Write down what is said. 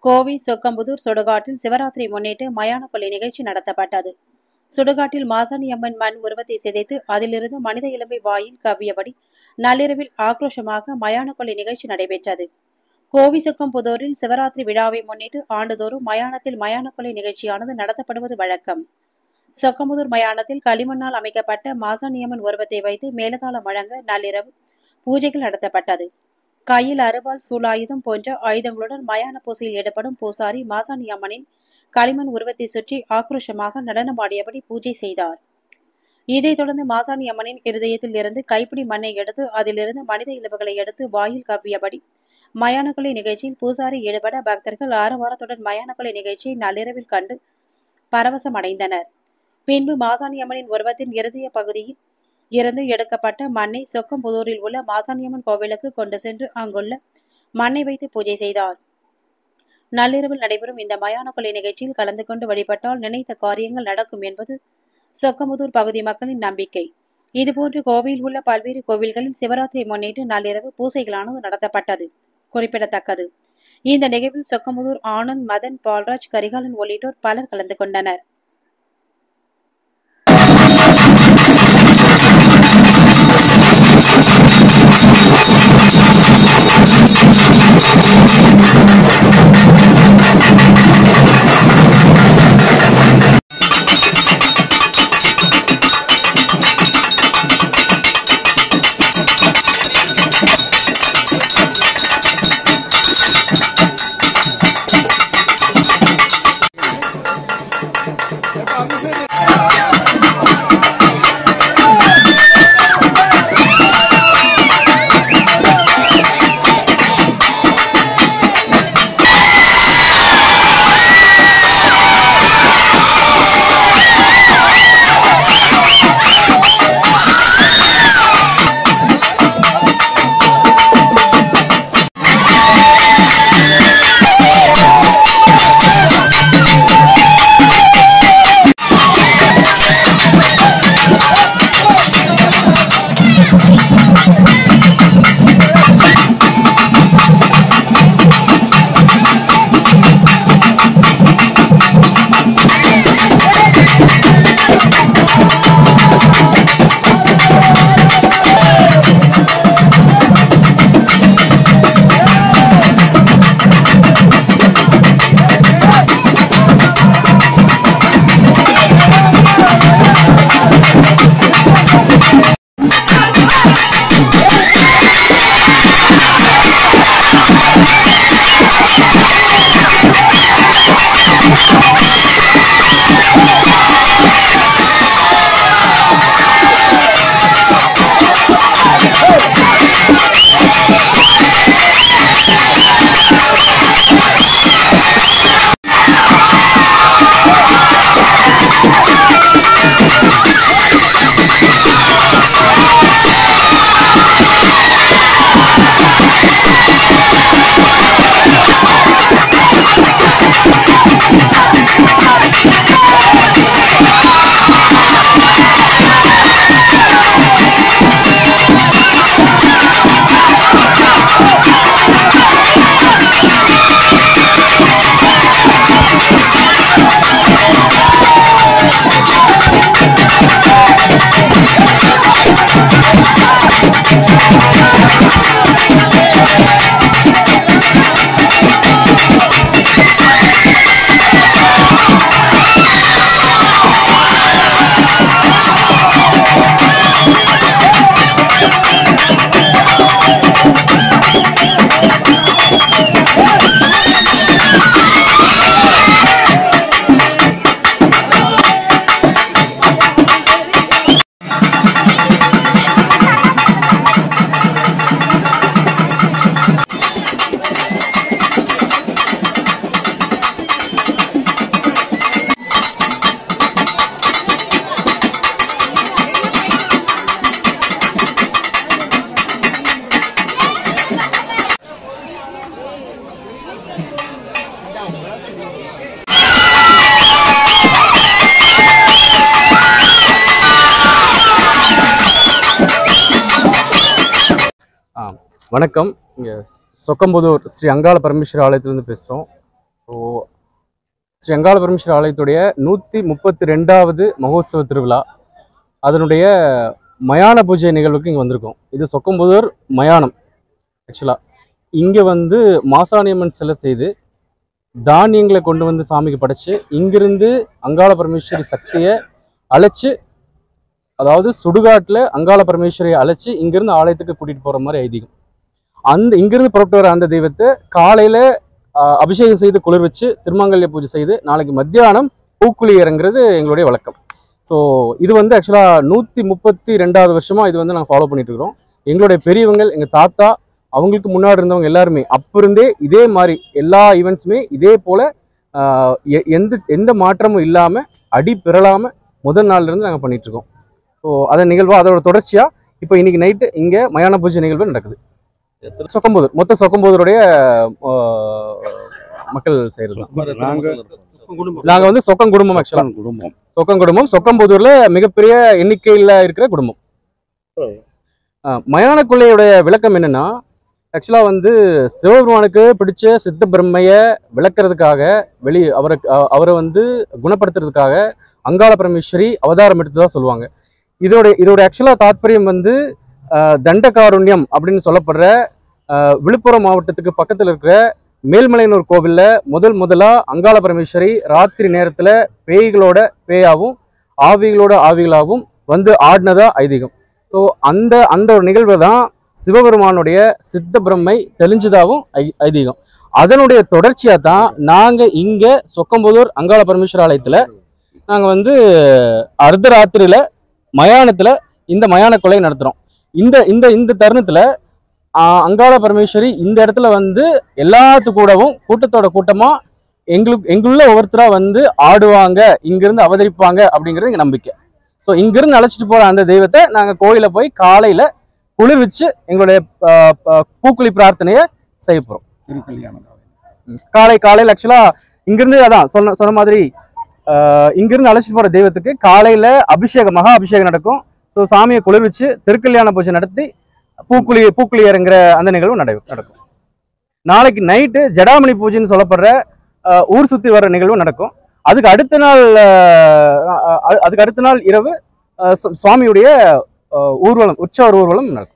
கோவை சொக்கம்புதூர் சுடுகாட்டில் சிவராத்திரி முன்னிட்டு மயான கொள்ளை நிகழ்ச்சி நடத்தப்பட்டது சுடுகாட்டில் மாசாணி அம்மன் மண் உருவத்தை சிதைத்து அதிலிருந்து மனித எலும்பை வாயில் கவ்வியபடி நள்ளிரவில் ஆக்ரோஷமாக மயான கொள்ளை நிகழ்ச்சி நடைபெற்றது கோவை சொக்கம்புதூரில் சிவராத்திரி விழாவை முன்னிட்டு ஆண்டுதோறும் மயானத்தில் மயான கொள்ளை நிகழ்ச்சியானது நடத்தப்படுவது வழக்கம் சொக்கம்புதூர் மயானத்தில் களிமண்ணால் அமைக்கப்பட்ட மாசாணியம்மன் உருவத்தை வைத்து மேலதாளம் வழங்க நள்ளிரவு பூஜைகள் நடத்தப்பட்டது கையில் அருவாள் சூலாயுதம் போன்ற ஆயுதங்களுடன் மயான பூசையில் ஈடுபடும் பூசாரி மாசாணி அம்மனின் களிமண் உருவத்தை சுற்றி ஆக்ரோஷமாக நடனமாடியபடி பூஜை செய்தார் இதைத் தொடர்ந்து மாசாணி அம்மனின் இருதயத்தில் இருந்து கைப்பிடி மண்ணை எடுத்து அதிலிருந்து மனித எலும்புகளை எடுத்து வாயில் கவ்வியபடி மயானக்கொலை நிகழ்ச்சியில் பூசாரி ஈடுபட பக்தர்கள் ஆரவாரத்துடன் மயானக்கொலை நிகழ்ச்சியை நள்ளிரவில் கண்டு பரவசம் அடைந்தனர் பின்பு மாசாணி அம்மனின் உருவத்தின் இருதய பகுதியில் இருந்து எடுக்கப்பட்ட மண்ணை சொக்கம்புதூரில் உள்ள மாசாணியம்மன் கோவிலுக்கு கொண்டு சென்று அங்குள்ள மண்ணை வைத்து பூஜை செய்தார் நள்ளிரவில் நடைபெறும் இந்த மயான கொலை நிகழ்ச்சியில் கலந்து கொண்டு வழிபட்டால் நினைத்த காரியங்கள் நடக்கும் என்பது சொக்கமுதூர் பகுதி மக்களின் நம்பிக்கை இதுபோன்று கோவையில் உள்ள பல்வேறு கோவில்களில் சிவராத்திரி முன்னிட்டு நள்ளிரவு பூசைகளானது நடத்தப்பட்டது குறிப்பிடத்தக்கது இந்த நிகழ்வில் சொக்கமுதூர் ஆனந்த் மதன் பால்ராஜ் கரிகாலன் உள்ளிட்டோர் பலர் கலந்து கொண்டனர் வணக்கம் இங்கே சொக்கம்புதூர் ஸ்ரீ அங்காள பரமேஸ்வரி ஆலயத்திலேருந்து பேசுகிறோம் ஸோ ஸ்ரீ அங்காள பரமேஸ்வரர் ஆலயத்துடைய நூற்றி முப்பத்தி ரெண்டாவது மகோத்சவ திருவிழா அதனுடைய மயான பூஜை நிகழ்வுக்கு இங்கே வந்திருக்கோம் இது சொக்கம்புதூர் மயானம் ஆக்சுவலாக இங்கே வந்து மாசாணியம்மன் சிலை செய்து தானியங்களை கொண்டு வந்து சாமிக்கு படைச்சு இங்கிருந்து அங்காள பரமேஸ்வரி சக்தியை அழைச்சு அதாவது சுடுகாட்டில் அங்காள பரமேஸ்வரியை அழைச்சி இங்கிருந்து ஆலயத்துக்கு கூட்டிகிட்டு போகிற மாதிரி ஐதீகம் அந்த இங்கிருந்து புறப்பட்டு வர அந்த தெய்வத்தை காலையில் அபிஷேகம் செய்து குளிர் வச்சு திருமங்கல்ய பூஜை செய்து நாளைக்கு மத்தியானம் பூக்குழி இறங்குறது எங்களுடைய வழக்கம் ஸோ இது வந்து ஆக்சுவலாக நூற்றி முப்பத்தி ரெண்டாவது வருஷமாக இது வந்து நாங்கள் ஃபாலோ பண்ணிட்டு இருக்கிறோம் எங்களுடைய பெரியவங்க எங்கள் தாத்தா அவங்களுக்கு முன்னாடி இருந்தவங்க எல்லாருமே அப்போ இருந்தே இதே மாதிரி எல்லா ஈவெண்ட்ஸுமே இதே போல் எந்த எந்த மாற்றமும் இல்லாமல் அடி பிறலாமல் முதல் நாள்ல இருந்து நாங்கள் பண்ணிட்டு இருக்கோம் ஸோ அதன் நிகழ்வாக அதோட தொடர்ச்சியாக இப்போ இன்னைக்கு நைட்டு இங்கே மயான பூஜை நிகழ்வு நடக்குது சொக்கம்போதூர் மொத்த சொக்கம்போதூருடைய ஆஹ், மக்கள் செய்கிறது தான் நாங்க நாங்கள் வந்து சொக்கம் குடும்பம் ஆக்சுவலாக சொக்கன் குடும்பம் சொக்கம் குடும்பம் சொக்கம்புதூர்ல மிகப்பெரிய எண்ணிக்கையில் இருக்கிற குடும்பம் அஹ் மயான கொள்ளையுடைய விளக்கம் என்னன்னா ஆக்சுவலா வந்து சிவபெருமானுக்கு பிடிச்ச சித்த பிரம்மைய விளக்குறதுக்காக வெளி அவரை அ- அவரை வந்து குணப்படுத்துறதுக்காக அங்காள பரமேஸ்வரி அவதாரம் எடுத்ததா சொல்லுவாங்க இதோட இதோட ஆக்சுவலா தாத்பரியம் வந்து அஹ், தண்டகாருண்யம் அப்படின்னு சொல்லப்படுற அஹ், விழுப்புரம் மாவட்டத்துக்கு பக்கத்துல இருக்கிற மேல்மலையனூர் கோவில்ல முதல் முதலா அங்காள பரமேஸ்வரி ராத்திரி நேரத்துல பேய்களோட பேயாவும் ஆவிகளோட ஆவிகளாகவும் வந்து ஆடினதா ஐதீகம் ஸோ அந்த அந்த ஒரு நிகழ்வு தான் சிவபெருமானுடைய சித்த பிரம்மை தெளிஞ்சதாகவும் ஐ ஐதீகம் அதனுடைய தொடர்ச்சியாக தான் நாங்கள் இங்கே சொக்கம்புதூர் அங்காள பரமேஸ்வர ஆலயத்தில் நாங்கள் வந்து அர்த்தராத்திரியில் மயானத்தில் இந்த மயான கொலை நடத்துகிறோம் இந்த இந்த இந்த தருணத்தில் அங்காள பரமேஸ்வரி இந்த இடத்துல வந்து எல்லாத்து கூடவும் கூட்டத்தோட கூட்டமாக எங்களுக்கு எங்குள்ள ஒவ்வொருத்தராக வந்து ஆடுவாங்க இங்கிருந்து அவதரிப்பாங்க அப்படிங்கிறது எங்கள் நம்பிக்கை ஸோ இங்கிருந்து அழைச்சிட்டு போகிற அந்த தெய்வத்தை நாங்கள் கோயிலில் போய் காலையில் குளிர்விச்சு எங்களுடைய ஆஹ், ஆஹ், பூக்குழி பிரார்த்தனையை செய்ய போகிறோம் திருக்கல்யாணம் காலை காலையில் ஆக்சுவலாக இங்கிருந்து அதான் சொன்ன சொன்ன மாதிரி ஆஹ், இங்கிருந்து அழைச்சிட்டு போகிற தெய்வத்துக்கு காலையில் அபிஷேகம் மகா அபிஷேகம் நடக்கும் ஸோ சாமியை குளிர்விச்சு திருக்கல்யாண பூஜை நடத்தி பூக்குழி பூக்குழி இறங்குற அந்த நிகழ்வு நட நடக்கும் நாளைக்கு நைட்டு ஜடாமணி பூஜைன்னு சொல்லப்படுற ஆஹ், ஊர் சுற்றி வர நிகழ்வு நடக்கும் அதுக்கு அடுத்த நாள் ஆஹ், ஆஹ், அதுக்கு அடுத்த நாள் இரவு ஆஹ், சு- சுவாமியுடைய ஆஹ், ஊர்வலம் உற்சவர் ஊர்வலம் நடக்கும்